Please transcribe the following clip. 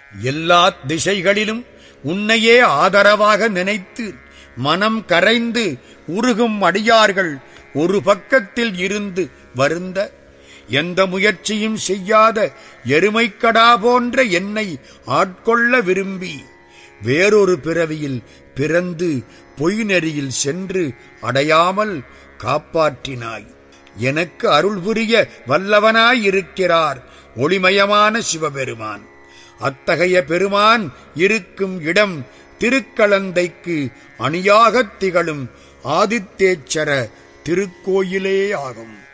எல்லா திசைகளிலும் உன்னையே ஆதரவாக நினைத்து மனம் கரைந்து உருகும் அடியார்கள் ஒரு பக்கத்தில் இருந்து வருந்த எந்த முயற்சியும் செய்யாத எருமைக்கடா போன்ற என்னை ஆட்கொள்ள விரும்பி வேறொரு பிறவியில் பிறந்து பொய் நெறியில் சென்று அடையாமல் காப்பாற்றினாய் எனக்கு அருள் புரிய வல்லவனாயிருக்கிறார் ஒளிமயமான சிவபெருமான் அத்தகைய பெருமான் இருக்கும் இடம் திருக்கலந்தைக்கு அணியாகத் திகழும் ஆதித்தேச்சர திருக்கோயிலே ஆகும்